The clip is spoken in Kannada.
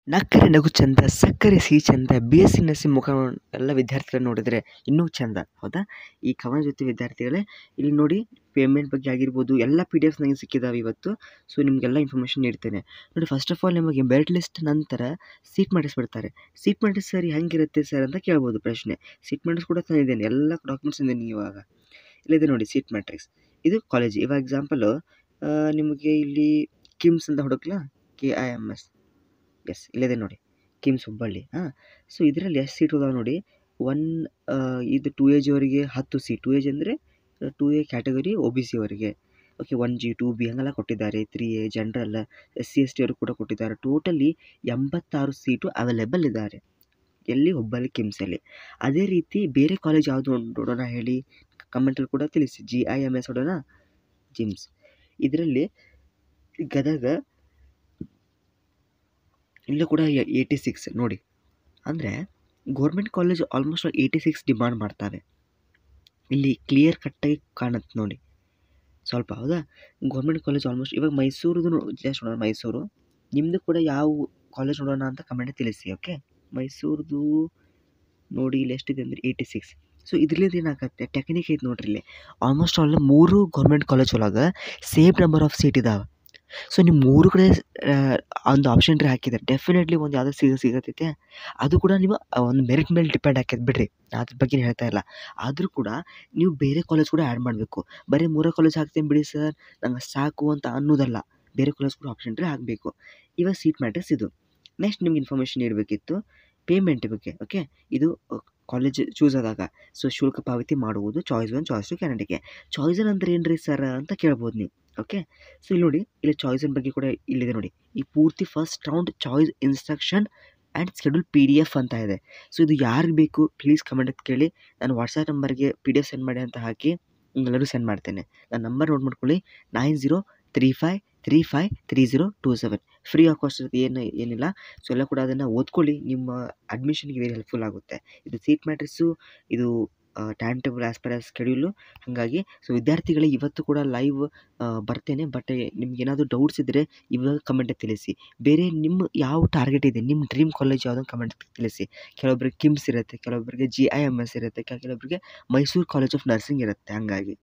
ನಕ್ಕರೆ ನಗು ಚಂದ ಸಕ್ಕರೆ ಸಿಹಿ ಚಂದ ಬಿ ಎಸ್ ಸಿ ನರ್ಸಿಂಗ್ ಮುಖ ಎಲ್ಲ ವಿದ್ಯಾರ್ಥಿಗಳನ್ನ ನೋಡಿದರೆ ಇನ್ನೂ ಚಂದ ಹೌದಾ ಈ ಕವನ ಜೊತೆ ವಿದ್ಯಾರ್ಥಿಗಳೇ ಇಲ್ಲಿ ನೋಡಿ ಪೇಮೆಂಟ್ ಬಗ್ಗೆ ಆಗಿರ್ಬೋದು ಎಲ್ಲ ಪಿ ಡಿ ಎಫ್ಸ್ ನನಗೆ ಸಿಕ್ಕಿದ್ದಾವೆ ಇವತ್ತು ಸೊ ನಿಮಗೆಲ್ಲ ಇನ್ಫಾರ್ಮೇಷನ್ ನೀಡ್ತೇನೆ ನೋಡಿ ಫಸ್ಟ್ ಆಫ್ ಆಲ್ ನಿಮಗೆ ಮೆರಿಟ್ ಲಿಸ್ಟ್ ನಂತರ ಸೀಟ್ ಮಾಡಿಸ್ಬಿಡ್ತಾರೆ ಸೀಟ್ ಮಾಡಿ ಸರ್ ಹೆಂಗಿರುತ್ತೆ ಸರ್ ಅಂತ ಕೇಳ್ಬೋದು ಪ್ರಶ್ನೆ ಸೀಟ್ ಮ್ಯಾಟ್ರಿಕ್ಸ್ ಕೂಡ ತಂದಿದ್ದೇನೆ ಎಲ್ಲ ಡಾಕ್ಯುಮೆಂಟ್ಸ್ ಇದ್ದೇನೆ ಇವಾಗ ಇಲ್ಲಿದೆ ನೋಡಿ ಸೀಟ್ ಮ್ಯಾಟ್ರಿಕ್ಸ್ ಇದು ಕಾಲೇಜ್ ಇವಾಗ ಎಕ್ಸಾಂಪಲು ನಿಮಗೆ ಇಲ್ಲಿ ಕಿಮ್ಸ್ ಅಂತ ಹುಡುಕ್ಲಾ K I M S S ಇಲ್ಲಿದೆ ನೋಡಿ ಕಿಮ್ಸ್ ಹುಬ್ಬಳ್ಳಿ ಹಾಂ ಸೊ ಇದರಲ್ಲಿ ಎಷ್ಟು ಸೀಟ್ ಅದಾವೆ ನೋಡಿ ಒನ್ ಇದು ಟು ಏಜ್ವರೆಗೆ ಹತ್ತು ಸೀಟ್ ಟು ಏಜ್ ಅಂದರೆ two A category O B C ಅವರಿಗೆ okay one G two B ಹಂಗೆಲ್ಲ ಕೊಟ್ಟಿದ್ದಾರೆ three A general S C S T ಅವ್ರಿಗೆ ಕೂಡ ಕೊಟ್ಟಿದ್ದಾರೆ ಟೋಟಲಿ ಎಂಬತ್ತಾರು ಸೀಟು ಅವೈಲೇಬಲ್ ಇದ್ದಾರೆ ಎಲ್ಲಿ ಹುಬ್ಬಳ್ಳಿ ಕಿಮ್ಸಲ್ಲಿ ಅದೇ ರೀತಿ ಬೇರೆ ಕಾಲೇಜ್ ಯಾವುದು ನೋಡೋಣ ಹೇಳಿ ಕಮೆಂಟಲ್ಲಿ ಕೂಡ ತಿಳಿಸಿ ಜಿ ಐ ಎಮ್ ಎಸ್ ನೋಡೋಣ ಜಿಮ್ಸ್ ಇದರಲ್ಲಿ ಗದಗ ಇಲ್ಲೂ ಕೂಡ ಏಯ್ಟಿ ಸಿಕ್ಸ್ ನೋಡಿ ಅಂದರೆ government college almost eighty six demand ಮಾಡ್ತಾವೆ ಇಲ್ಲಿ ಕ್ಲಿಯರ್ ಕಟ್ಟಾಗಿ ಕಾಣುತ್ತೆ ನೋಡಿ ಸ್ವಲ್ಪ ಹೌದಾ ಗೌರ್ಮೆಂಟ್ ಕಾಲೇಜ್ ಆಲ್ಮೋಸ್ಟ್ ಇವಾಗ ಮೈಸೂರದು ಜಸ್ಟ್ ನೋಡೋಣ ಮೈಸೂರು ನಿಮ್ಮದು ಕೂಡ ಯಾವ ಕಾಲೇಜ್ ನೋಡೋಣ ಅಂತ ಕಮೆಂಟ್ ತಿಳಿಸಿ ಓಕೆ ಮೈಸೂರದು ನೋಡಿ ಇಲ್ಲಿ ಎಷ್ಟಿದೆ ಅಂದರೆ ಏಯ್ಟಿ ಸಿಕ್ಸ್ ಸೊ ಇದರಿಂದ ಏನಾಗುತ್ತೆ ಟೆಕ್ನಿಕ್ ಐತೆ ನೋಡ್ರಿ ಇಲ್ಲಿ ಆಲ್ಮೋಸ್ಟ್ ಆಲ್ ಮೂರು ಗೌರ್ಮೆಂಟ್ ಕಾಲೇಜ್ ಒಳಗೆ ಸೇಮ್ ನಂಬರ್ ಆಫ್ ಸೀಟ್ ಇದಾವೆ ಸೊ ನೀವು ಮೂರು ಕಡೆ ಒಂದು ಆಪ್ಷನ್ ಟ್ರೀ ಹಾಕಿದ್ದಾರೆ ಡೆಫಿನೆಟ್ಲಿ ಒಂದು ಯಾವುದೋ ಸಿಗ ಸಿಗತೈತೆ ಅದು ಕೂಡ ನೀವು ಒಂದು ಮೆರಿಟ್ ಮೇಲೆ ಡಿಪೆಂಡ್ ಹಾಕಿದ್ ಬಿಡ್ರಿ ಅದ್ರ ಬಗ್ಗೆ ಹೇಳ್ತಾ ಇಲ್ಲ ಆದರೂ ಕೂಡ ನೀವು ಬೇರೆ ಕಾಲೇಜ್ ಕೂಡ ಆ್ಯಡ್ ಮಾಡಬೇಕು ಬರೀ ಮೂರೇ ಕಾಲೇಜ್ ಹಾಕ್ತೀನಿ ಬಿಡಿ ಸರ್ ನಂಗೆ ಸಾಕು ಅಂತ ಅನ್ನೋದಲ್ಲ ಬೇರೆ ಕಾಲೇಜ್ ಕೂಡ ಆಪ್ಷನ್ ಟ್ರೀ ಹಾಕಬೇಕು ಇವಾಗ ಸೀಟ್ ಮ್ಯಾಟ್ರಿಕ್ಸ್ ಇದು ನೆಕ್ಸ್ಟ್ ನಿಮ್ಗೆ ಇನ್ಫಾರ್ಮೇಷನ್ ಇರಬೇಕಿತ್ತು ಪೇಮೆಂಟ್ ಬಗ್ಗೆ ಓಕೆ ಇದು ಕಾಲೇಜ್ ಚೂಸ್ ಆದಾಗ ಸೊ ಶುಲ್ಕ ಪಾವತಿ ಮಾಡುವುದು ಚಾಯ್ಸ್ ಒನ್ ಚಾಯ್ಸ್ ಟು ಕ್ಯಾಂಡಿಡೇಟ್ಗೆ ಚಾಯ್ಸನ್ ಅಂದ್ರೆ ಏನು ರೀ ಸರ್ ಅಂತ ಕೇಳ್ಬೋದು ನೀವು ಓಕೆ ಸೊ ಇಲ್ಲಿ ನೋಡಿ ಇಲ್ಲಿ ಚಾಯ್ಸನ್ ಬಗ್ಗೆ ಕೂಡ ಇಲ್ಲಿದೆ ನೋಡಿ ಈ ಪೂರ್ತಿ first round choice instruction and schedule P D F ಅಂತ ಇದೆ ಸೊ ಇದು ಯಾರಿಗೆ ಬೇಕು ಪ್ಲೀಸ್ ಕಮೆಂಟ್ ಕೇಳಿ ನಾನು ವಾಟ್ಸಪ್ ನಂಬರ್ಗೆ ಪಿ ಡಿ ಎಫ್ ಸೆಂಡ್ ಮಾಡಿ ಅಂತ ಹಾಕಿ ನಿಮ್ಗೆಲ್ಲರೂ ಸೆಂಡ್ ಮಾಡ್ತೇನೆ ನನ್ನ ನಂಬರ್ ನೋಟ್ ಮಾಡ್ಕೊಳ್ಳಿ nine zero three five three five three zero two seven free of cost ಏನು ಏನಿಲ್ಲ ಸೊ ಎಲ್ಲ ಕೂಡ ಅದನ್ನು ಓದ್ಕೊಳ್ಳಿ ನಿಮ್ಮ ಅಡ್ಮಿಷನ್ಗೆ ವೆರಿ ಹೆಲ್ಪ್ಫುಲ್ ಆಗುತ್ತೆ ಇದು ಸೀಟ್ ಮ್ಯಾಟ್ರಿಕ್ಸು ಇದು time table as per as schedule ಹಾಗಾಗಿ ಸೊ ವಿದ್ಯಾರ್ಥಿಗಳಿಗೆ ಇವತ್ತು ಕೂಡ ಲೈವ್ ಬರ್ತೇನೆ ಬಟ್ ನಿಮ್ಗೆ ಏನಾದರೂ ಡೌಟ್ಸ್ ಇದ್ದರೆ ಇವಾಗ ಕಮೆಂಟ್ ತಿಳಿಸಿ ಬೇರೆ ನಿಮ್ಮ ಯಾವ ಟಾರ್ಗೆಟ್ ಇದೆ ನಿಮ್ಮ ಡ್ರೀಮ್ ಕಾಲೇಜ್ ಯಾವುದೋ ಕಮೆಂಟ್ ತಿಳಿಸಿ ಕೆಲವೊಬ್ಬರಿಗೆ ಕಿಮ್ಸ್ ಇರುತ್ತೆ ಕೆಲವೊಬ್ಬರಿಗೆ ಜಿ ಐ ಎಮ್ ಎಸ್ ಇರುತ್ತೆ ಕೆಲವೊಬ್ಬರಿಗೆ ಮೈಸೂರು ಕಾಲೇಜ್ ಆಫ್ ನರ್ಸಿಂಗ್ ಇರುತ್ತೆ ಹಾಗಾಗಿ